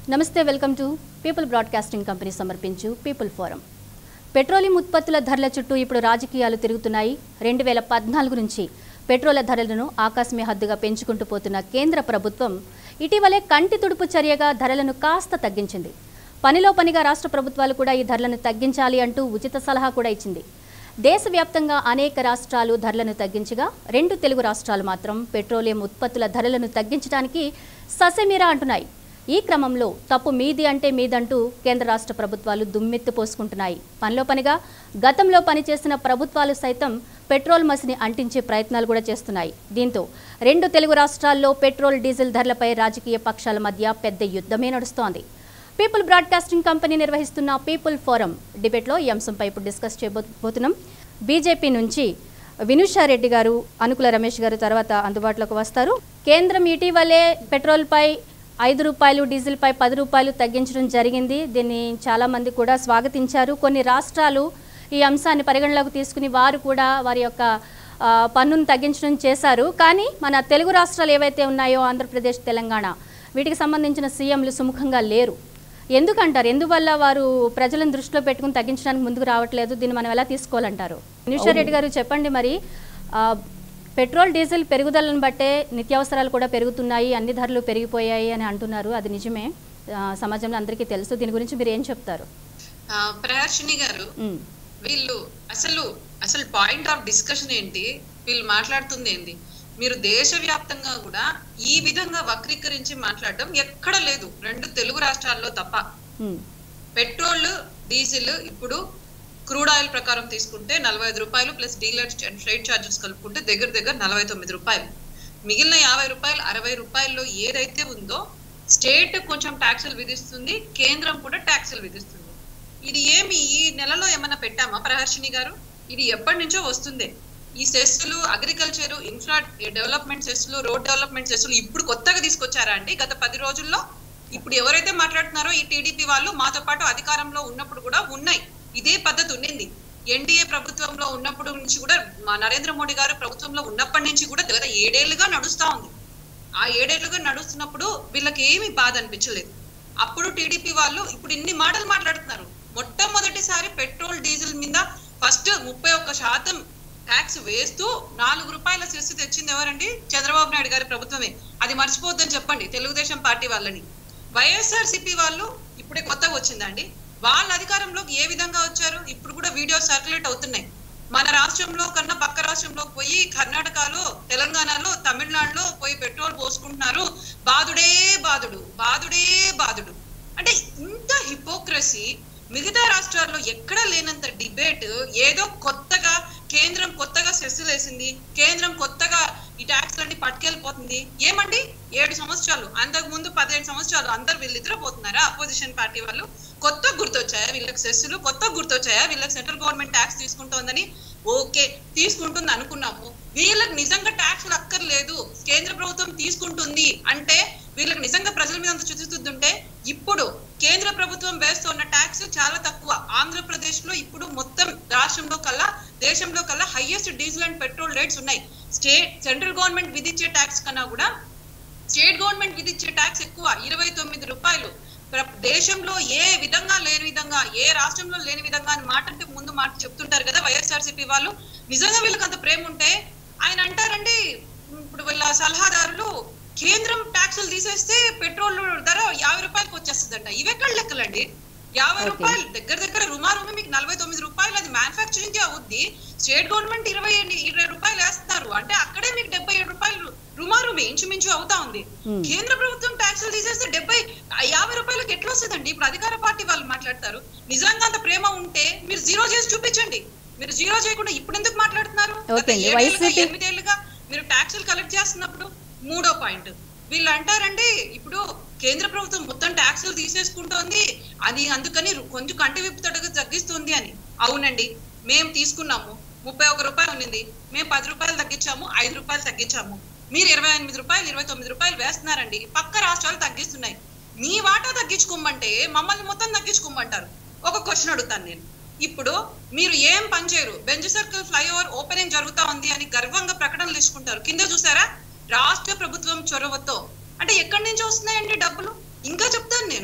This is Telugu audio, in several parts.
నమస్తే welcome to people broadcasting company సమర్పించు పీపుల్ ఫోరం పెట్రోలియం ఉత్పత్తుల ధరల చుట్టూ ఇప్పుడు రాజకీయాలు తిరుగుతున్నాయి రెండు వేల పద్నాలుగు నుంచి పెట్రోల్ ధరలను ఆకాశమే హద్దుగా పెంచుకుంటూ పోతున్న కేంద్ర ప్రభుత్వం ఇటీవలే కంటి తుడుపు చర్యగా ధరలను కాస్త తగ్గించింది పనిలో పనిగా రాష్ట్ర ప్రభుత్వాలు కూడా ఈ ధరలను తగ్గించాలి అంటూ ఉచిత సలహా కూడా ఇచ్చింది దేశవ్యాప్తంగా అనేక రాష్ట్రాలు ధరలను తగ్గించగా రెండు తెలుగు రాష్ట్రాలు మాత్రం పెట్రోలియం ఉత్పత్తుల ధరలను తగ్గించడానికి ససెమిరా అంటున్నాయి ఈ క్రమంలో తప్పు మీది అంటే మీదంటూ కేంద్ర రాష్ట్ర ప్రభుత్వాలు దుమ్మెత్తి పోసుకుంటున్నాయి పనిలో పనిగా గతంలో పనిచేసిన ప్రభుత్వాలు సైతం పెట్రోల్ మసిని అంటించే ప్రయత్నాలు కూడా చేస్తున్నాయి దీంతో రెండు తెలుగు రాష్ట్రాల్లో పెట్రోల్ డీజిల్ ధరలపై రాజకీయ పక్షాల మధ్య పెద్ద యుద్ధమే నడుస్తోంది పీపుల్ బ్రాడ్కాస్టింగ్ కంపెనీ నిర్వహిస్తున్న పీపుల్ ఫోరం డిబేట్లో ఈ అంశంపై ఇప్పుడు డిస్కస్ చేయబోతున్నాం బీజేపీ నుంచి వినుషారెడ్డి గారు అనుకుల రమేష్ గారు తర్వాత అందుబాటులోకి వస్తారు కేంద్రం ఇటీవలే పెట్రోల్పై ఐదు రూపాయలు డీజిల్పై పది రూపాయలు తగ్గించడం జరిగింది దీన్ని చాలామంది కూడా స్వాగతించారు కొన్ని రాష్ట్రాలు ఈ అంశాన్ని పరిగణలోకి తీసుకుని వారు కూడా వారి యొక్క ఆ, పన్నును తగ్గించడం చేశారు కానీ మన తెలుగు రాష్ట్రాలు ఏవైతే ఉన్నాయో ఆంధ్రప్రదేశ్ తెలంగాణ వీటికి సంబంధించిన సీఎంలు సుముఖంగా లేరు ఎందుకంటారు ఎందువల్ల వారు ప్రజలను దృష్టిలో పెట్టుకుని తగ్గించడానికి ముందుకు రావట్లేదు దీన్ని మనం ఎలా తీసుకోవాలంటారు రెడ్డి గారు చెప్పండి మరి ఆ, పెట్రోల్ డీజిల్ పెరుగుదలను బట్టే నిత్యావసరాలు కూడా పెరుగుతున్నాయి అన్ని ధరలు పెరిగిపోయాయి అని అంటున్నారు అది నిజమే ఆ, సమాజంలో అందరికీ తెలుసు దీని గురించి మీరు ఏం చెప్తారు ఆ, ప్రహర్షిణి గారు ఉమ్, వీళ్ళు అసలు అసలు పాయింట్ ఆఫ్ డిస్కషన్ ఏంటి వీళ్ళు మాట్లాడుతుంది ఏంటి మీరు దేశవ్యాప్తంగా కూడా ఈ విధంగా వక్రీకరించి మాట్లాడడం ఎక్కడ లేదు రెండు తెలుగు రాష్ట్రాల్లో తప్ప ఉమ్, పెట్రోల్ డీజిల్ ఇప్పుడు క్రూడ్ ఆయిల్ ప్రకారం తీసుకుంటే నలభై ఐదు రూపాయలు ప్లస్ డీలర్ ఫ్రైట్ ఛార్జెస్ కలుపుకుంటే దగ్గర దగ్గర నలభై తొమ్మిది రూపాయలు మిగిలిన యాభై రూపాయలు అరవై రూపాయల్లో ఏదైతే ఉందో స్టేట్ కొంచెం ట్యాక్సులు విధిస్తుంది కేంద్రం కూడా ట్యాక్సులు విధిస్తుంది ఇది ఏమి ఈ నెలలో ఏమైనా పెట్టామా ప్రహర్షిణి గారు ఇది ఎప్పటి నుంచో వస్తుంది ఈ సెస్సులు అగ్రికల్చర్ ఇన్ఫ్రా డెవలప్మెంట్ సెస్సులు రోడ్ డెవలప్మెంట్ సెస్సులు ఇప్పుడు కొత్తగా తీసుకొచ్చారా అండి గత పది రోజుల్లో ఇప్పుడు ఎవరైతే మాట్లాడుతున్నారో ఈ టీడీపీ వాళ్ళు మాతో పాటు అధికారంలో ఉన్నప్పుడు కూడా ఉన్నాయి ఇదే పద్ధతి ఉండింది ఎన్డీఏ ప్రభుత్వంలో ఉన్నప్పుడు నుంచి కూడా మా నరేంద్ర మోడీ గారు ప్రభుత్వంలో ఉన్నప్పటి నుంచి కూడా గత ఏడేళ్లుగా నడుస్తా ఉంది ఆ ఏడేళ్లుగా నడుస్తున్నప్పుడు వీళ్ళకి ఏమి బాధ అనిపించలేదు అప్పుడు టీడీపీ వాళ్ళు ఇప్పుడు ఇన్ని మాటలు మాట్లాడుతున్నారు మొట్టమొదటిసారి పెట్రోల్ డీజిల్ మీద ఫస్ట్ ముప్పై ఒక్క శాతం ట్యాక్స్ వేస్తూ నాలుగు రూపాయల సెస్ తెచ్చింది ఎవరండి చంద్రబాబు నాయుడు గారి ప్రభుత్వమే అది మర్చిపోద్దని చెప్పండి తెలుగుదేశం పార్టీ వాళ్ళని వైఎస్ఆర్ సిపి వాళ్ళు ఇప్పుడే కొత్తగా వచ్చిందండి వాళ్ళ అధికారంలోకి ఏ విధంగా వచ్చారు ఇప్పుడు కూడా వీడియో సర్క్యులేట్ అవుతున్నాయి మన రాష్ట్రంలో కన్నా పక్క రాష్ట్రంలోకి పోయి కర్ణాటకలో తెలంగాణలో తమిళనాడులో పోయి పెట్రోల్ పోసుకుంటున్నారు బాధుడే బాధుడు బాధుడే బాధుడు అంటే ఇంత హిపోక్రసీ మిగతా రాష్ట్రాల్లో ఎక్కడ లేనంత డిబేట్ ఏదో కొత్తగా కేంద్రం కొత్తగా సెస్సులు వేసింది కేంద్రం కొత్తగా ఈ ట్యాక్స్ అన్ని పట్టుకెళ్ళిపోతుంది ఏమండి ఏడు సంవత్సరాలు అంతకు ముందు పదిహేడు సంవత్సరాలు అందరు వీళ్ళు నిద్రపోతున్నారా అపోజిషన్ పార్టీ వాళ్ళు కొత్త గుర్తొచ్చాయా వీళ్ళకి సెస్సులు కొత్త గుర్తొచ్చాయా వీళ్ళకి సెంట్రల్ గవర్నమెంట్ ట్యాక్స్ తీసుకుంటోందని ఓకే తీసుకుంటుంది అనుకున్నాము వీళ్ళకి నిజంగా ట్యాక్స్ అక్కర్లేదు కేంద్ర ప్రభుత్వం తీసుకుంటుంది అంటే వీళ్ళకి నిజంగా ప్రజల మీద అంత చుచుతుంటే ఇప్పుడు కేంద్ర ప్రభుత్వం వేస్తున్న ట్యాక్స్ చాలా తక్కువ ఆంధ్రప్రదేశ్ లో ఇప్పుడు మొత్తం రాష్ట్రంలో కల్లా దేశంలో కల్లా highest diesel and petrol rates ఉన్నాయి స్టేట్ సెంట్రల్ గవర్నమెంట్ విధించే ట్యాక్స్ కన్నా కూడా స్టేట్ గవర్నమెంట్ విధించే ట్యాక్స్ ఎక్కువ ఇరవై తొమ్మిది రూపాయలు ప్ర- దేశంలో ఏ విధంగా లేని విధంగా ఏ రాష్ట్రంలో లేని విధంగా అని మాట అంటే ముందు మాట చెప్తుంటారు కదా వైఎస్ఆర్సీపీ వాళ్ళు నిజంగా వీళ్ళకి అంత ప్రేమ ఉంటే ఆయన అంటారండి ఇప్పుడు వీళ్ళ సలహాదారులు కేంద్రం ట్యాక్సులు తీసేస్తే పెట్రోల్ ధర యాభై రూపాయలకు వచ్చేస్తుందంట ఇవెక్కడ లెక్కలండి యాభై Okay. రూపాయలు దగ్గర దగ్గర రుమారుమి మీకు నలభై తొమ్మిది రూపాయలు అది మ్యానుఫాక్చరింగ్ కి అవుద్ది స్టేట్ గవర్నమెంట్ ఇరవై ఎన్ని- ఇరవై రూపాయలు వేస్తున్నారు అంటే అక్కడే మీకు డెబ్బై ఏడు రూపాయలు రుమారుమి ఇంచుమించు అవుతా ఉంది Hmm. కేంద్ర ప్రభుత్వం ట్యాక్సులు తీసేస్తే డెబ్బై యాభై రూపాయలకు ఎట్లా వస్తుందండి ఇప్పుడు అధికార పార్టీ వాళ్ళు మాట్లాడతారు నిజంగా అంత ప్రేమ ఉంటే మీరు జీరో చేసి చూపించండి మీరు జీరో చేయకుండా ఇప్పుడు ఎందుకు మాట్లాడుతున్నారు గత Okay అండి. ఏడేళ్లుగా, YCP ఎనిమిదేళ్లుగా మీరు ట్యాక్సులు కలెక్ట్ చేస్తున్నప్పుడు మూడో పాయింట్ వీళ్ళు అంటారండి ఇప్పుడు కేంద్ర ప్రభుత్వం మొత్తం ట్యాక్సులు తీసేసుకుంటోంది అది అందుకని రు- కొంచెం కంటి విప్పు తడగ తగ్గిస్తుంది అని అవునండి మేము తీసుకున్నాము ముప్పై ఒక రూపాయలు ఉన్నింది మేము పది రూపాయలు తగ్గించాము ఐదు రూపాయలు తగ్గించాము మీరు ఇరవై ఎనిమిది రూపాయలు ఇరవై తొమ్మిది రూపాయలు వేస్తున్నారండి పక్క రాష్ట్రాలు తగ్గిస్తున్నాయి మీ వాటా తగ్గించుకోమంటే మమ్మల్ని మొత్తం తగ్గించుకోమంటారు ఒక క్వశ్చన్ అడుగుతాను నేను ఇప్పుడు మీరు ఏం పని చేయరు బెంజ్ సర్కిల్ ఫ్లైఓవర్ ఓపెనింగ్ జరుగుతా ఉంది అని గర్వంగా ప్రకటనలు ఇచ్చుకుంటారు కింద చూసారా రాష్ట్ర ప్రభుత్వం చొరవతో అంటే ఎక్కడి నుంచి వస్తున్నాయండి డబ్బులు ఇంకా చెప్తాను నేను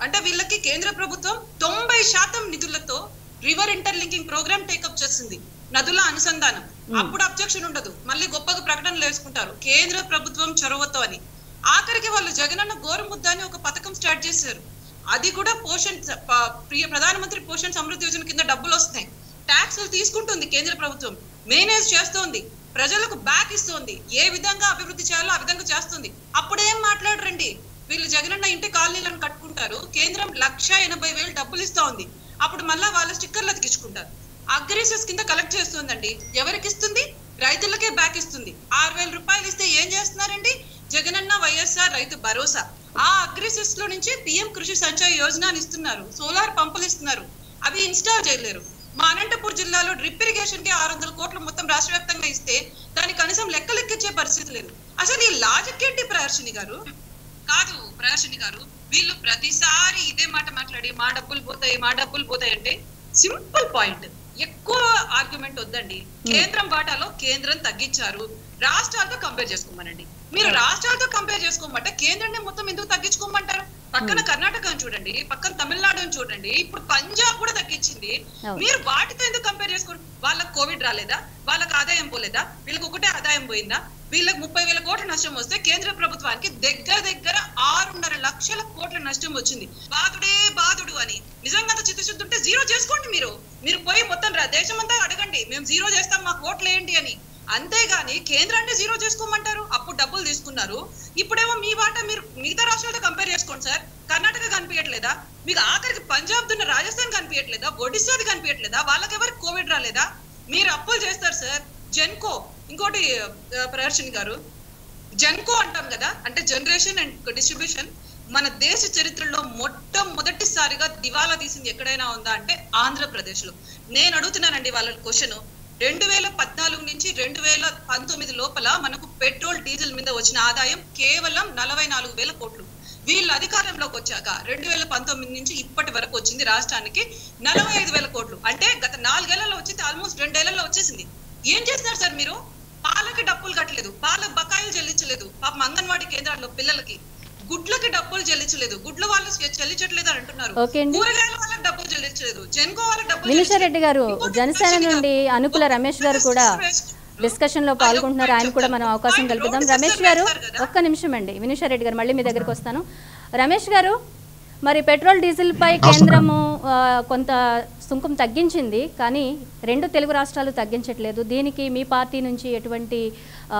అంటే వీళ్ళకి కేంద్ర ప్రభుత్వం తొంభై శాతం నిధులతో రివర్ ఇంటర్లింకింగ్ ప్రోగ్రామ్ టేకప్ చేసింది నదుల అనుసంధానం అప్పుడు అబ్జెక్షన్ ఉండదు మళ్ళీ గొప్పగా ప్రకటనలు వేసుకుంటారు కేంద్ర ప్రభుత్వం చొరవతో అని ఆఖరికి వాళ్ళు జగనన్న గోరుముద్ద అని ఒక పథకం స్టార్ట్ చేశారు అది కూడా పోషణ్ స- ప- ప్రియ ప్రధానమంత్రి పోషణ్ సమృద్ధి యోజన కింద డబ్బులు వస్తున్నాయి ట్యాక్సులు తీసుకుంటుంది కేంద్ర ప్రభుత్వం మేనేజ్ చేస్తోంది ప్రజలకు బ్యాక్ ఇస్తోంది ఏ విధంగా అభివృద్ధి చేయాలో ఆ విధంగా చేస్తుంది అప్పుడేం మాట్లాడరండి వీళ్ళు జగనన్న ఇంటి కాలనీలను కట్టుకుంటారు కేంద్రం లక్ష ఎనభై వేలు డబ్బులు ఇస్తా ఉంది అప్పుడు మళ్ళా వాళ్ళ స్టిక్కర్లు అతికించుకుంటారు అగ్రేసెస్ కింద కలెక్ట్ చేస్తుందండి ఎవరికి ఇస్తుంది రైతులకే బ్యాక్ ఇస్తుంది ఆరు వేల రూపాయలు ఇస్తే ఏం చేస్తున్నారండి జగనన్న వైఎస్ఆర్ రైతు భరోసా ఆ అగ్రిసెస్ లో నుంచి పిఎం కృషి సంచయ్ యోజన అని ఇస్తున్నారు సోలార్ పంపులు ఇస్తున్నారు అవి ఇన్స్టాల్ చేయలేరు మా అనంతపూర్ జిల్లాలో డ్రిప్ ఇరిగేషన్ కి ఆరు వందల కోట్లు మొత్తం రాష్ట్ర వ్యాప్తంగా ఇస్తే దానికి కనీసం లెక్కలెక్కించే పరిస్థితి లేదు అసలు ఈ లాజిక్ ఏంటి ప్రదర్శిని గారు కాదు ప్రదర్శిని గారు వీళ్ళు ప్రతిసారి ఇదే మాట మాట్లాడి మా డబ్బులు పోతాయి మా డబ్బులు పోతాయి అంటే సింపుల్ పాయింట్ ఎక్కువ ఆర్గ్యుమెంట్ వద్దండి కేంద్రం వాటాలో కేంద్రం తగ్గించారు రాష్ట్రాలతో కంపేర్ చేసుకోమనండి మీరు రాష్ట్రాలతో కంపేర్ చేసుకోమంటే కేంద్రాన్ని మొత్తం ఎందుకు తగ్గించుకోమంటారు పక్కన కర్ణాటకను చూడండి పక్కన తమిళనాడుని చూడండి ఇప్పుడు పంజాబ్ కూడా తగ్గించింది అవును. మీరు వాటితో ఎందుకు కంపేర్ చేసుకోండి వాళ్ళకి కోవిడ్ రాలేదా వాళ్ళకి ఆదాయం పోలేదా వీళ్ళకి ఒకటే ఆదాయం పోయిందా వీళ్ళకి ముప్పై వేల కోట్ల నష్టం వస్తే కేంద్ర ప్రభుత్వానికి దగ్గర దగ్గర ఆరున్నర లక్షల కోట్ల నష్టం వచ్చింది బాధుడే బాధుడు అని నిజంగా అంత చిత్తశుద్ధి ఉంటే జీరో చేసుకోండి మీరు మీరు పోయి మొత్తం రా- దేశమంతా అడగండి మేము జీరో చేస్తాం మాకు ఓట్లు ఏంటి అని అంతేగాని కేంద్రాన్ని జీరో చేసుకోమంటారు అప్పుడు డబ్బులు తీసుకున్నారు ఇప్పుడేమో మీ వాటా మీరు మిగతా రాష్ట్రాలతో కంపేర్ చేసుకోండి సార్ కర్ణాటక కనిపించట్లేదా మీకు ఆఖరికి పంజాబ్ దున్న రాజస్థాన్ కనిపించట్లేదా ఒడిశాది కనిపించట్లేదా వాళ్ళకి ఎవరికి కోవిడ్ రాలేదా మీరు అప్పులు చేస్తారు సార్ జెన్కో ఇంకోటి ఆ, ప్రదర్శిని గారు జెన్కో అంటాం కదా అంటే జనరేషన్ అండ్ డిస్ట్రిబ్యూషన్ మన దేశ చరిత్రలో మొట్టమొదటిసారిగా దివాలా తీసింది ఎక్కడైనా ఉందా అంటే ఆంధ్రప్రదేశ్ లో నేను అడుగుతున్నానండి వాళ్ళ క్వశ్చన్ రెండు వేల పద్నాలుగు నుంచి రెండు వేల పంతొమ్మిది లోపల మనకు పెట్రోల్ డీజిల్ మీద వచ్చిన ఆదాయం కేవలం నలభై నాలుగు వేల కోట్లు వీళ్ళు అధికారంలోకి వచ్చాక రెండు వేల పంతొమ్మిది నుంచి ఇప్పటి వరకు వచ్చింది రాష్ట్రానికి నలభై ఐదు వేల కోట్లు అంటే గత నాలుగేళ్లలో వచ్చింది ఆల్మోస్ట్ రెండేళ్లలో వచ్చేసింది ఏం చేస్తున్నారు సార్ మీరు పాలకి డబ్బులు కట్టలేదు పాల బకాయిలు చెల్లించలేదు పాపం అంగన్వాడీ కేంద్రాల్లో పిల్లలకి గుడ్లకి డబ్బులు చెల్లించలేదు గుడ్ల వాళ్ళు చెల్లించట్లేదు అని అంటున్నారు ఓకే అండి. కూరగాయల వాళ్ళకి డబ్బులు చెల్లించలేదు జెన్కో వాళ్ళకి డబ్బులు వినుషారెడ్డి గారు ఇంకోటి జనసేన ప్రశ్న నుండి గారు, అనుకుల రమేష్ గారు కూడా డిస్కషన్ లో పాల్గొంటున్నారు ఆయన కూడా మనం అవకాశం కల్పిద్దాం రమేష్ గారు ఒక్క నిమిషం అండి వినుషారెడ్డి గారు మళ్ళీ మీ దగ్గరికి వస్తాను రమేష్ గారు మరి పెట్రోల్ డీజిల్ పై కేంద్రము ఆ, కొంత సుంకం తగ్గించింది కానీ రెండు తెలుగు రాష్ట్రాలు తగ్గించట్లేదు దీనికి మీ పార్టీ నుంచి ఎటువంటి ఆ,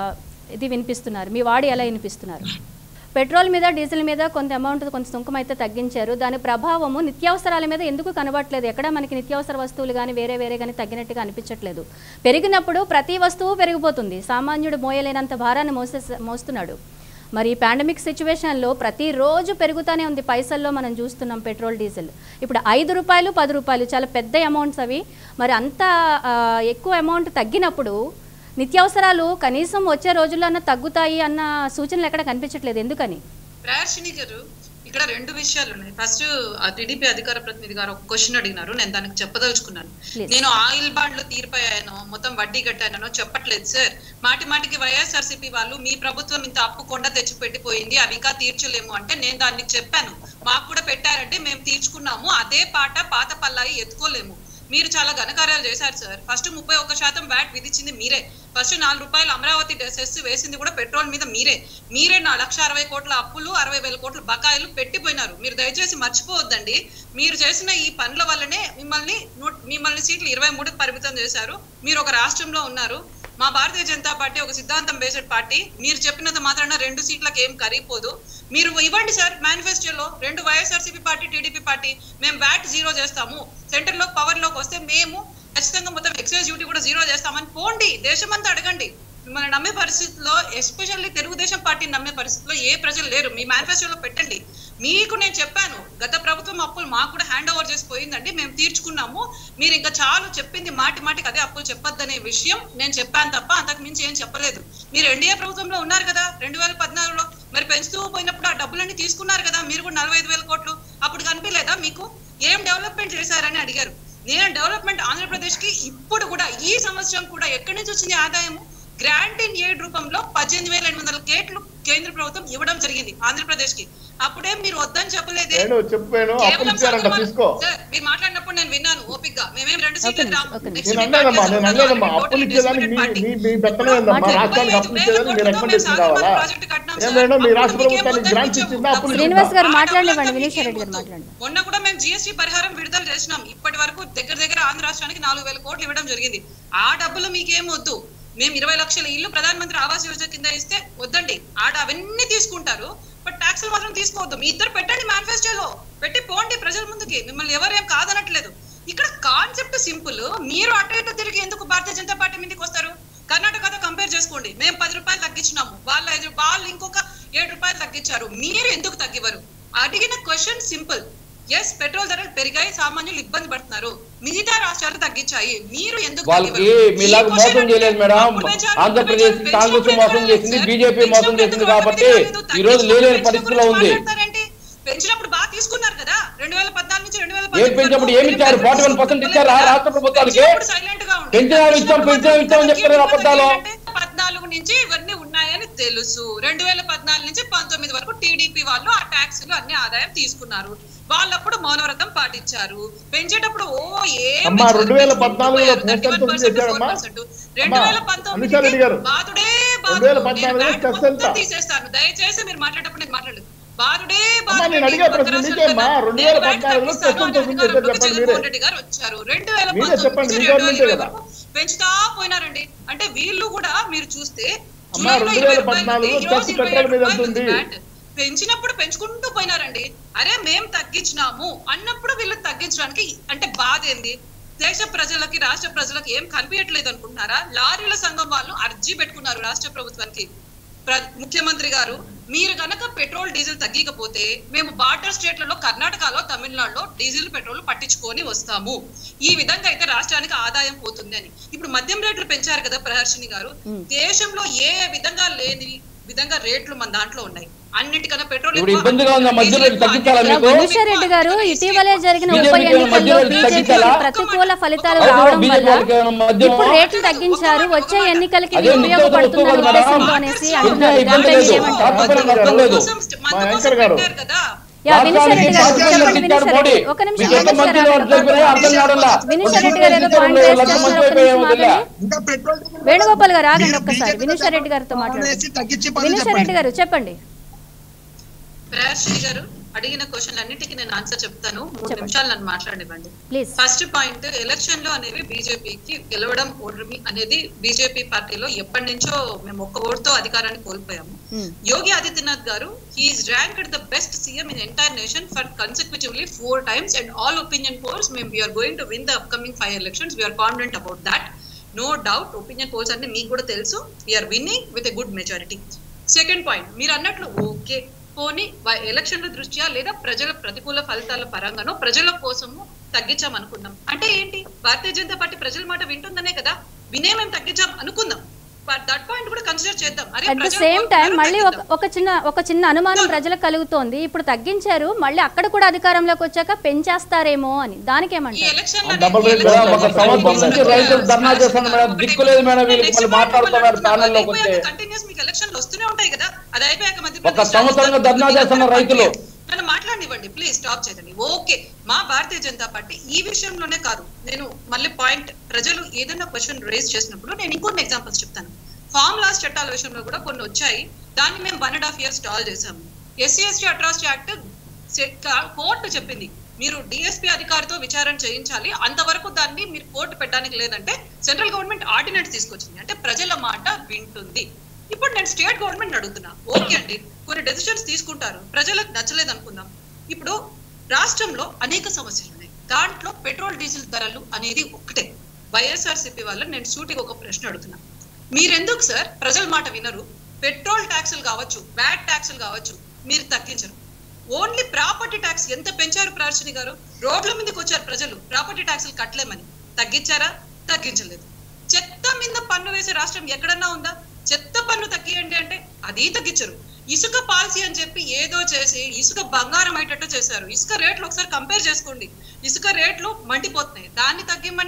ఇది వినిపిస్తున్నారు మీ వాడి ఎలా వినిపిస్తున్నారు పెట్రోల్ మీద డీజిల్ మీద కొంత అమౌంట్ కొంత సుంకం అయితే తగ్గించారు దాని ప్రభావము నిత్యావసరాల మీద ఎందుకు కనబడట్లేదు ఎక్కడ మనకి నిత్యావసర వస్తువులు కానీ వేరే వేరే కానీ తగ్గినట్టుగా అనిపించట్లేదు పెరిగినప్పుడు ప్రతి వస్తువు పెరిగిపోతుంది సామాన్యుడు మోయలేనంత భారాన్ని మోసే మోస్తున్నాడు మరి ఈ పాండమిక్ సిచ్యువేషన్లో ప్రతిరోజు పెరుగుతూనే ఉంది పైసల్లో మనం చూస్తున్నాం పెట్రోల్ డీజిల్ ఇప్పుడు ఐదు రూపాయలు పది రూపాయలు చాలా పెద్ద అమౌంట్స్ అవి మరి అంత ఆ, ఎక్కువ అమౌంట్ తగ్గినప్పుడు నిత్యావసరాలు కనీసం వచ్చే రోజుల్లో అన్న తగ్గుతాయి అన్న సూచనలు ఎక్కడ కనిపించట్లేదు ఎందుకని ప్రయార్షిని గారు ఇక్కడ రెండు విషయాలు ఉన్నాయి ఫస్ట్ టీడీపీ అధికార ప్రతినిధి గారు ఒక క్వశ్చన్ అడిగినారు నేను దానికి చెప్పదలుచుకున్నాను Please. నేను ఆయిల్ బాండ్లు తీరిపోయానో మొత్తం వడ్డీ కట్టానో చెప్పట్లేదు సార్ మాటి మాటికి వైఎస్ఆర్సీపీ వాళ్ళు మీ ప్రభుత్వం ఇంత అప్పు కొండ తెచ్చి పెట్టిపోయింది అవి ఇంకా తీర్చలేము అంటే నేను దానికి చెప్పాను మాకు కూడా పెట్టారంటే మేము తీర్చుకున్నాము అదే పాట పాత పల్లాయి ఎత్తుకోలేము మీరు చాలా ఘనకార్యాలు చేశారు సార్ ఫస్ట్ ముప్పై ఒక్క శాతం వ్యాట్ విధించింది మీరే ఫస్ట్ నాలుగు రూపాయలు అమరావతి సెస్ వేసింది కూడా పెట్రోల్ మీద మీరే మీరే నా లక్ష అరవై కోట్ల అప్పులు అరవై వేల కోట్ల బకాయిలు పెట్టిపోయినారు మీరు దయచేసి మర్చిపోవద్దండి మీరు చేసిన ఈ పనుల వల్లనే మిమ్మల్ని నూట మిమ్మల్ని సీట్లు ఇరవై మూడుకి పరిమితం చేశారు మీరు ఒక రాష్ట్రంలో ఉన్నారు మా భారతీయ జనతా పార్టీ ఒక సిద్ధాంతం బేస్డ్ పార్టీ మీరు చెప్పినంత మాత్రాన రెండు సీట్లకు ఏం కరిగిపోదు మీరు ఇవ్వండి సార్ మేనిఫెస్టోలో రెండు వైఎస్ఆర్సీపీ పార్టీ టీడీపీ పార్టీ మేము వ్యాట్ జీరో చేస్తాము సెంటర్ లో పవర్ లోకి వస్తే మేము ఖచ్చితంగా మొత్తం ఎక్సైజ్ డ్యూటీ కూడా జీరో చేస్తామని పోండి దేశమంతా అడగండి మిమ్మల్ని నమ్మే పరిస్థితిలో ఎస్పెషల్లీ తెలుగుదేశం పార్టీని నమ్మే పరిస్థితిలో ఏ ప్రజలు లేరు మీ మేనిఫెస్టోలో పెట్టండి మీకు నేను చెప్పాను గత ప్రభుత్వం అప్పులు మాకు కూడా హ్యాండ్ ఓవర్ చేసి పోయిందండి మేము తీర్చుకున్నాము మీరు ఇంకా చాలు చెప్పింది మాటి మాటికి అదే అప్పులు చెప్పొద్దనే విషయం నేను చెప్పాను తప్ప అంతకు మించి ఏం చెప్పలేదు మీరు ఎన్డీఏ ప్రభుత్వంలో ఉన్నారు కదా రెండు వేల పద్నాలుగులో మరి పెంచుతూ పోయినప్పుడు ఆ డబ్బులన్నీ తీసుకున్నారు కదా మీరు కూడా నలభై ఐదు వేల కోట్లు అప్పుడు కనిపించలేదా మీకు ఏం డెవలప్మెంట్ చేశారని అడిగారు నేను డెవలప్మెంట్ ఆంధ్రప్రదేశ్ కి ఇప్పుడు కూడా ఈ సంవత్సరం కూడా ఎక్కడి నుంచి వచ్చింది ఆదాయము గ్రాంట్ ఇన్ ఎయిడ్ రూపంలో పద్దెనిమిది వేల ఎనిమిది వందల కేట్లు కేంద్ర ప్రభుత్వం ఇవ్వడం జరిగింది ఆంధ్రప్రదేశ్ కి అప్పుడే మీరు వద్దని చెప్పలేదే నేను చెప్పాను అప్పులు కేవలం ఇచ్చారంట సగం తీసుకో సార్, మీరు మాట్లాడినప్పుడు నేను విన్నాను ఓపిక్ గా మేమేం రెండు ఒక సీట్లు నిమిషం, ఒక నిమిషం. నేను అన్నానమ్మా నేను అన్నానమ్మా అప్పులు ఇచ్చేదానికి మీ మీ మీ పెత్తనం ఏందమ్మా రాష్ట్రానికి అప్పులు ఇచ్చేదానికి మీ రికమెండేషన్ కావాలా ఏం మేడం మీ రాష్ట్ర ప్రభుత్వానికి గ్రాంట్స్ ఇచ్చిందా అప్పులు శ్రీనివాస్ ఇచ్చిందా గారు మాట్లాడనివ్వండి వినీష్ రెడ్డి గారు మాట్లాడండి మొన్న కూడా మేము జిఎస్టీ పరిహారం విడుదల చేసినాం ఇప్పటి వరకు దగ్గర దగ్గర ఆంధ్ర రాష్ట్రానికి నాలుగు వేల కోట్లు ఇవ్వడం జరిగింది ఆ డబ్బులు మీకేం వద్దు మేము ఇరవై లక్షల ఇల్లు ప్రధానమంత్రి ఆవాస్ యోజన కింద ఇస్తే వద్దండి ఆడ అవన్నీ తీసుకుంటారు బట్ ట్యాక్సులు మాత్రం తీసుకోవద్దు మీ ఇద్దరు పెట్టండి మేనిఫెస్టోలో పెట్టి పోండి ప్రజల ముందుకి మిమ్మల్ని ఎవరేం కాదనట్లేదు ఇక్కడ కాన్సెప్ట్ సింపుల్ మీరు అటు ఇటు తిరిగి ఎందుకు భారతీయ జనతా పార్టీ మీదకి వస్తారు కర్ణాటకతో కంపేర్ చేసుకోండి మేము పది రూపాయలు తగ్గించినాము వాళ్ళ ఐదు వాళ్ళు ఇంకొక ఏడు రూపాయలు తగ్గించారు మీరు ఎందుకు తగ్గివ్వరు అడిగిన క్వశ్చన్ సింపుల్ ఎస్ పెట్రోల్ ధరలు పెరిగాయి సామాన్యులు ఇబ్బంది పడుతున్నారు మిగతా రాష్ట్రాలు తగ్గించాయి మీరు ఎందుకు వాళ్ళకి తగ్గివ్వరు? మీలాగా ఈ మోసం క్వశ్చన్ చేయలేదు మేడం అప్పుడు పెంచారు, ఆంధ్రప్రదేశ్ ఇప్పుడు కాంగ్రెస్ పెంచారు, మోసం చేసింది సార్. బీజేపీ మోసం పెంచినప్పుడు చేసింది ఎందుకు కాబట్టి తగ్గించారు? ఈ రోజు లేలేని పెంచిన పరిస్థితిలో గురించి ఉంది మాట్లాడతారేంటి? పెంచినప్పుడు బాగా తీసుకున్నారు కదా రెండు వేల పద్నాలుగు నుంచి రెండు వేల ఏం పెంచినప్పుడు ఏమి ఇచ్చారు? 41% ఇచ్చారా రాష్ట్ర ప్రభుత్వాలకి? పెంచిన ఇచ్చాం, పెంచిన ఇచ్చామని చెప్తున్నారు అబద్ధాలు. పద్నాలుగు నుంచి ఇవన్నీ ఉన్నాయని తెలుసు రెండు వేల పద్నాలుగు నుంచి పంతొమ్మిది వరకు టీడీపీ వాళ్ళు ఆ ట్యాక్సులు అన్ని ఆదాయం తీసుకున్నారు వాళ్ళప్పుడు మౌనవ్రతం పాటించారు పెంచేటప్పుడు ఓ ఏ అమ్మా, 2014 లో పెన్షన్ చేశారమ్మా? రెండు వేల అమ్మా, అనిశారెడ్డి గారు, బాధుడే 2014 లో బాధుడు చెస్ ఎంత? తీసేస్తాను దయచేసి మీరు మాట్లాడేటప్పుడు నేను మాట్లాడలేదు బాధుడే అమ్మా, నేను అడిగే ప్రశ్న మీకేమ్మా? 2014 లో చెస్ ఎంత ఉంది? చెప్పండి మీరే. రెడ్డి గారు వచ్చారు రెండు వేల మీరే చెప్పండి, మీ గవర్నమెంటే కదా. పెంచుతా పోయినారండి అంటే వీళ్ళు కూడా మీరు చూస్తే అమ్మా, జూలైలో 2014 ఇరవై రూపాయలు ఉంది, ఈ రోజు చెస్ ఇరవై పెట్రోల్ మీద ఏడు ఎంత ఉంది? రూపాయలు ఉంది పెంచినప్పుడు పెంచుకుంటూ పోయినారండి అరే మేం తగ్గించినాము అన్నప్పుడు వీళ్ళు తగ్గించడానికి అంటే బాధ ఏంది దేశ ప్రజలకి రాష్ట్ర ప్రజలకి ఏం కనిపించట్లేదు అనుకుంటున్నారా లారీల సంఘం వాళ్ళు అర్జీ పెట్టుకున్నారు రాష్ట్ర ప్రభుత్వానికి ప్ర- ముఖ్యమంత్రి గారు మీరు గనక పెట్రోల్ డీజిల్ తగ్గకపోతే మేము బార్డర్ స్టేట్లలో కర్ణాటకలో తమిళనాడులో డీజిల్ పెట్రోల్ పట్టించుకొని వస్తాము ఈ విధంగా అయితే రాష్ట్రానికి ఆదాయం పోతుంది అని ఇప్పుడు మద్యం రేట్లు పెంచారు కదా ప్రహర్షిని గారు దేశంలో ఏ విధంగా లేని విధంగా రేట్లు మన దాంట్లో ఉన్నాయి అన్నిటికన్నా పెట్రోల్ ఇప్పుడు ఎక్కువ, ఇబ్బందిగా ఉందా? మద్యం డీజిల్ రేట్లు ఎక్కువ, తగ్గించాలా అన్నిటికన్నా మీకు? ఎక్కువ, వినీశ్వర్ రెడ్డి గారు అన్నిటికన్నా ఇటీవలే జరిగిన ఉప బీజేపీకి ఏమైనా ఎన్నికల్లో మధ్యలో బీజేపీ తగ్గించాలా? ప్రతికూల ఫలితాలు అవును, రావడం బీజేపీ వల్ల వాళ్ళకి ఏమైనా మధ్యలో- ఇప్పుడు రేట్లు తగ్గించారు వచ్చే ఎన్నికలకి అదే నిత్యావసర ఉపయోగపడుతున్న వస్తువులు కదా ఉద్దేశంతో మేడం. అనేసి నిత్య అంటున్నారు ఇబ్బంది దానిపై లేదు. మీరేమంటారు? రాష్ట్రపతి నష్టం లేదు మన మా కోసం యాంకర్ గారు. పెట్టారు కదా యా, వినీశ్వర్ రెడ్డి గారు రాష్ట్రానికి చెప్పండి ఇచ్చారు వినీశ్వర్ మోడీ. రెడ్డి ఒక నిమిషం మీకు ఎంత వినీశ్వర్ మంచిగా గారు జరిగినాయో అర్థం కావడంలా. వినీశ్వర్ రెడ్డి గారు ఏదో ఇచ్చారు, పాయింట్ రేస్ లక్ష చేస్తున్నారు మంది ఒక నిమిషం అయిపోయాము ఆగండి. జిల్లా. ఇంకా పెట్రోల్ డీజిల్ వేణుగోపాల్ గారు ఆగండి మీరు ఒక్కసారి బీజేపీ వినీశ్వర్ రెడ్డి గారితో పవన్ మాట్లాడండి వేసి తగ్గించి పనులు వినీశ్వర్ చెప్పండి. రెడ్డి గారు చెప్పండి ప్రయాశ్రీ గారు అడిగిన క్వశ్చన్ అన్నిటికీ నేను ఆన్సర్ చెప్తాను మూడు నిమిషాలు నన్ను మాట్లాడివ్వండి ప్లీజ్ ఫస్ట్ పాయింట్ ఎలక్షన్ లో అనేవి బీజేపీకి గెలవడం ఓటమి అనేది బీజేపీ పార్టీలో ఎప్పటి నుంచో మేము ఒక్క ఓటుతో అధికారాన్ని కోల్పోయాము Hmm. యోగి ఆదిత్యనాథ్ గారు he is ranked the best CM in entire nation for consecutively four times and all opinion polls మేము we are going to win the upcoming five elections we are confident about that no doubt opinion polls అన్ని మీకు కూడా తెలుసు we are winning with a good majority second point మీరు అన్నట్లు ఓకే పోనీ వా- ఎలక్షన్ల దృష్ట్యా లేదా ప్రజల ప్రతికూల ఫలితాల పరంగానో ప్రజల కోసము తగ్గించాం అనుకుందాం అంటే ఏంటి భారతీయ జనతా పార్టీ ప్రజల మాట వింటుందనే కదా వినే మేము తగ్గించాం అనుకుందాం దట్ పాయింట్ కూడా కన్సిడర్ చేద్దాం అరే అట్ ద ప్రజలు సేమ్ టైం కోరుకున్నారు, మళ్ళీ ఒక తగ్గిద్దాం. ఒక చిన్న ఒక చిన్న అనుమానం ప్రజలకు కలుగుతోంది ఇప్పుడు తగ్గించారు మళ్ళీ అక్కడ కూడా అధికారంలోకి వచ్చాక పెంచేస్తారేమో అని దానికి ఈ ఏమంటారు ఎలక్షన్ డబుల్ రేట్ మేడం, ఒక సంవత్సరం నుంచి రైతులు ధర్నా చేస్తున్నారు మేడం. దిక్కు లేదు మేడం వీళ్ళకి మళ్ళీ మాట్లాడుతున్నారు ప్యానెల్ లోకి వస్తే. కంటిన్యూస్ మీకు ఎలక్షన్లు వస్తూనే ఉంటాయి కదా అది అయిపోయాక మధ్య ఒక సంవత్సరంగా ధర్నా చేస్తున్న రైతులు. నన్ను మాట్లాడివ్వండి ప్లీజ్ స్టాప్ చేయండి ఓకే మా భారతీయ జనతా పార్టీ ఈ విషయంలోనే కాదు నేను మళ్ళీ పాయింట్ ప్రజలు ఏదైనా క్వశ్చన్ రేస్ చేసినప్పుడు నేను ఇంకొన్ని ఎగ్జాంపుల్స్ చెప్తాను ఫామ్ లాస్ చట్టాల విషయంలో కూడా కొన్ని వచ్చాయి దాన్ని మేము one and half year stall చేసాము SC ST atrocity act court చెప్పింది మీరు డిఎస్పీ అధికారితో విచారణ చేయించాలి అంతవరకు దాన్ని మీరు కోర్టు పెట్టడానికి లేదంటే సెంట్రల్ గవర్నమెంట్ ఆర్డినెన్స్ తీసుకొచ్చింది అంటే ప్రజల మాట వింటుంది ఇప్పుడు నేను స్టేట్ గవర్నమెంట్ అడుగుతున్నా ఓకే అండి కొన్ని డెసిషన్స్ తీసుకుంటారు ప్రజలకు నచ్చలేదు అనుకుందాం ఇప్పుడు రాష్ట్రంలో అనేక సమస్యలు ఉన్నాయి దాంట్లో పెట్రోల్ డీజిల్ ధరలు అనేది ఒక్కటే వైఎస్ఆర్సీపీ వల్ల నేను సూటిగా ఒక ప్రశ్న అడుగుతున్నా మీరెందుకు సార్ ప్రజల మాట వినరు పెట్రోల్ ట్యాక్సులు కావచ్చు వ్యాట్ ట్యాక్సులు కావచ్చు మీరు తగ్గించరు ఓన్లీ ప్రాపర్టీ ట్యాక్స్ ఎంత పెంచారు ప్రార్చని గారు రోడ్ల మీదకి వచ్చారు ప్రజలు ప్రాపర్టీ ట్యాక్సులు కట్టలేమని తగ్గించారా తగ్గించలేదు చెత్త మీద పన్ను వేసే రాష్ట్రం ఎక్కడన్నా ఉందా చెత్త పన్ను తగ్గియండి అంటే అది తగ్గించరు ఇసుక పాలసీ అని చెప్పి ఏదో చేసి ఇసుక బంగారం అయ్యేటట్టు చేశారు ఇసుక రేట్లు ఒకసారి కంపేర్ చేసుకోండి ఇసుక రేట్లు మండిపోతున్నాయి దాన్ని తగ్గిమ్మని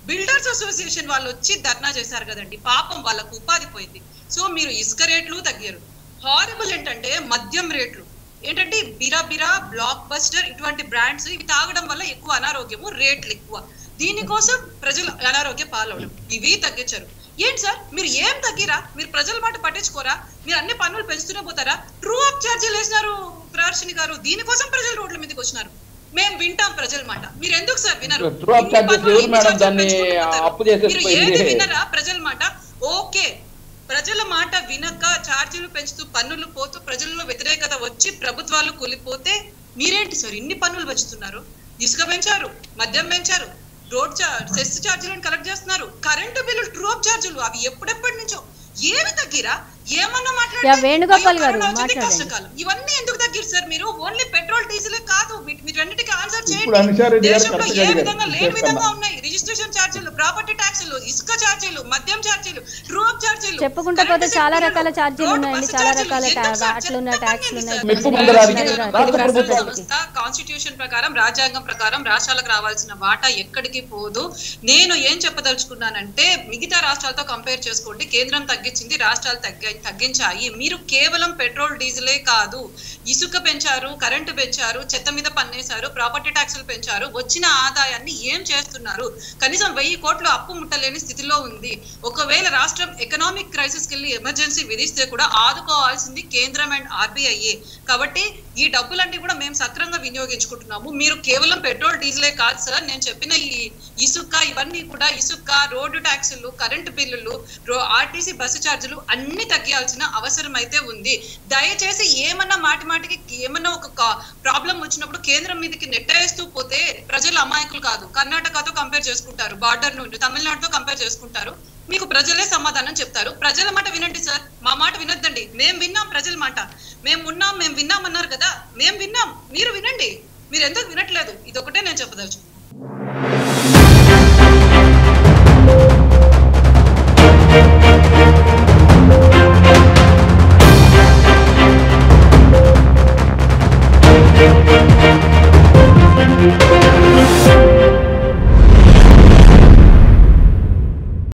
బిల్డర్స్ అసోసియేషన్ వాళ్ళు వచ్చి ధర్నా చేశారు కదండి పాపం వాళ్ళకు ఉపాధి పోయింది సో మీరు ఇసుక రేట్లు తగ్గారు హారబుల్ ఏంటంటే మద్యం రేట్లు ఏంటంటే బిరా బిరా బ్లాక్ బస్టర్ ఇటువంటి బ్రాండ్స్ ఇవి తాగడం వల్ల ఎక్కువ అనారోగ్యము రేట్లు ఎక్కువ దీనికోసం ప్రజలు అనారోగ్య పాలవడం ఇవి తగ్గించారు ఏంటి సార్ మీరు ఏం తగ్గిరా మీరు ప్రజల మాట పట్టించుకోరా మీరు అన్ని పన్నులు పెంచుతూనే పోతారా ట్రూ అప్ ఛార్జీలు వేసినారు ప్రదర్శిని గారు దీనికోసం ప్రజలు రోడ్ల మీదకి వచ్చినారు మేము వింటాం ప్రజల మాట మీరు ఎందుకు సార్ వినరు True up ఇన్ని charges పన్నులు, ఎవరు ఇన్ని మేడం charges దాన్ని పెంచుకుంటూ పోతారు. అప్పు చేసేసి మీరు పోయింది? ఏది వినరా ప్రజల మాట ఓకే ప్రజల మాట వినక ఛార్జీలు పెంచుతూ పన్నులు పోతూ ప్రజల్లో వ్యతిరేకత వచ్చి ప్రభుత్వాలు కూలిపోతే మీరేంటి సార్ ఇన్ని పన్నులు పెంచుతున్నారు ఇసుక పెంచారు మద్యం పెంచారు రోడ్ చార్జ్ సెస్ ఛార్జీలను కలెక్ట్ చేస్తున్నారు కరెంటు బిల్లులు ట్రూప్ ఛార్జీలు అవి ఎప్పుడెప్పటి నుంచో ఏమి తగ్గిరా ఏమన్నా యా, వేణుగోపాల్ అయ్యో, గారు, కరోనా వచ్చింది, మాట్లాడండి. కష్టకాలం. ఇవన్నీ ఎందుకు తగ్గిరు సార్ మీరు ఓన్లీ పెట్రోల్ డీజిల్ కాదు వీటి- వీటన్నిటికీ ఆన్సర్ ఇప్పుడు అనిశారెడ్డి గారు దేశంలో కరెక్ట్గా ఏ అడిగారు. విధంగా లేని చేస్తున్నా. విధంగా ఉన్నాయి రిజిస్ట్రేషన్ ఛార్జీలు ప్రాపర్టీ ట్యాక్సులు ఇసుక ఛార్జీలు మద్యం ఛార్జీలు ట్రూ అప్ ఛార్జీలు చెప్పుకుంటూ పోతే చాలా రకాల ఛార్జీలు ఉన్నాయండి చాలా రకాల ట్యా- వ్యాట్లు ఉన్నాయి ట్యాక్స్లు ఉన్నాయి మెప్పు పొందడానికి రాష్ట్ర ప్రభుత్వం సంస్థ కాన్స్టిట్యూషన్ ప్రకారం రాజ్యాంగం ప్రకారం రాష్ట్రాలకు రావాల్సిన వాటా ఎక్కడికి పోదు నేను ఏం చెప్పదలుచుకున్నానంటే మిగతా రాష్ట్రాలతో కంపేర్ చేసుకోండి కేంద్రం తగ్గించింది రాష్ట్రాలు తగ్గి తగ్గించాయి మీరు కేవలం పెట్రోల్ డీజిలే కాదు ఇసుక పెంచారు కరెంటు పెంచారు చెత్త మీద పన్నేశారు ప్రాపర్టీ ట్యాక్సులు పెంచారు వచ్చిన ఆదాయాన్ని ఏం చేస్తున్నారు కనీసం వెయ్యి కోట్లు అప్పు ముట్టలేని స్థితిలో ఉంది ఒకవేళ రాష్ట్రం ఎకనామిక్ క్రైసిస్ కి వెళ్ళి ఎమర్జెన్సీ విధిస్తే కూడా ఆదుకోవాల్సింది కేంద్రం అండ్ ఆర్బీఐఏ కాబట్టి ఈ డబ్బులన్నీ కూడా మేము సక్రంగా వినియోగించుకుంటున్నాము మీరు కేవలం పెట్రోల్ డీజిలే కాదు సార్ నేను చెప్పిన ఈ ఇసుక ఇవన్నీ కూడా ఇసుక రోడ్డు ట్యాక్సులు కరెంటు బిల్లులు ఆర్టీసీ బస్సు ఛార్జీలు అన్ని తగ్గాల్సిన అవసరం అయితే ఉంది దయచేసి ఏమన్నా మాటి మాటికి ఏమన్నా ఒక ప్రాబ్లం వచ్చినప్పుడు కేంద్రం మీదకి నెట్టేస్తూ పోతే ప్రజలు అమాయకులు కాదు కర్ణాటకతో కంపేర్ చేసుకుంటారు బార్డర్ నుండి తమిళనాడుతో కంపేర్ చేసుకుంటారు మీకు ప్రజలే సమాధానం చెప్తారు ప్రజల మాట వినండి సార్ మా మాట వినొద్దండి మేము విన్నాం ప్రజల మాట మేము ఉన్నాం మేము విన్నాం అన్నారు కదా మేము విన్నాం మీరు వినండి మీరు ఎందుకు వినట్లేదు ఇది ఒకటే నేను చెప్పదలుచుకున్నాను